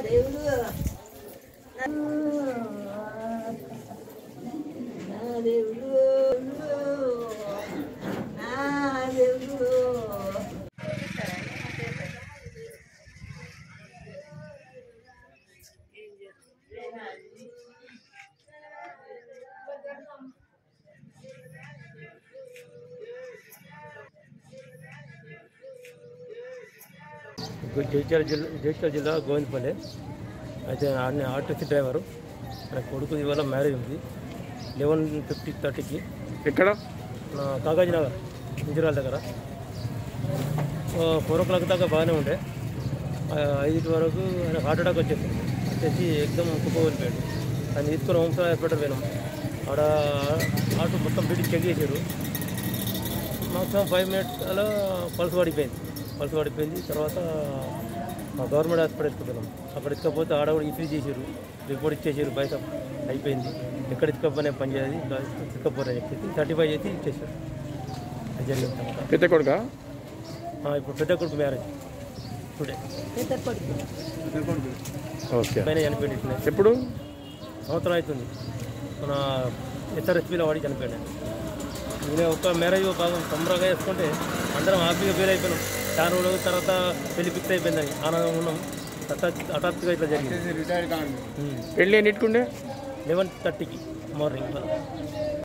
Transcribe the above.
దేవుడు నా దేవుడు నా దేవుడు జగిత్యాల జిల్లా జగిత్యాల జిల్లా గోవిందపల్లి అయితే ఆయన ఆర్టీసీ డ్రైవరు ఆయన కొడుకు ఇవాళ మ్యారేజ్ ఉంది లెవెన్ ఫిఫ్టీ థర్టీకి ఎక్కడ నా కాగజ్ నగర్ ఇందిరాల దగ్గర ఫోర్ ఓ క్లాక్ దాకా బాగానే ఉండే ఆ, ఐదింటి వరకు ఆయన హార్ట్ అటాక్ వచ్చేసి వచ్చేసి ఎగ్దమ్ కుప్పగొలిపోయాడు ఆయన తీసుకొని హోమ్స్ హాస్పిటల్ పోయినాం ఆడ ఆటో మొత్తం బిడ్డ చెక్ చేశారు మాక్సిమం ఫైవ్ మినిట్స్లో పల్స్ పడిపోయింది పల్స్ పడిపోయింది తర్వాత మా గవర్నమెంట్ హాస్పిటల్ ఎత్తుకుపోయినాం అక్కడ ఎత్తుకపోతే ఆడ కూడా ఇఫీ చేశారు రిపోర్ట్ ఇచ్చేసారు బయట అయిపోయింది ఎక్కడ ఎత్తుకపోయినా పని చేయాలి ఎత్తుకపోరని చెప్పేసి థర్టీ ఫైవ్ చేసి ఇచ్చేసారు అది జరిగింది తర్వాత పెద్ద కొడుక ఆ, ఇప్పుడు పెద్ద కొడుకు మ్యారేజ్ టుడే పెద్ద కొడుకు ఓకే పైన చనిపోయింది ఎప్పుడు సంవత్సరం అవుతుంది మన ఎస్ఆర్ఎస్పీలో వాడి చనిపోయాడు ఈయన ఒక మ్యారేజ్ బాగా సంబరంగా చేసుకుంటే అందరం హ్యాపీగా ఫీల్ అయిపోయినాం చాలా రోజుల తర్వాత పెళ్లి ఫిక్స్ అయిపోయిందని ఆనందంగా ఉన్నాం హఠాత్ హఠాత్తుగా ఇట్లా జరిగింది పెళ్ళి ఎన్నిటికుండే లెవెన్ థర్టీకి మార్నింగ్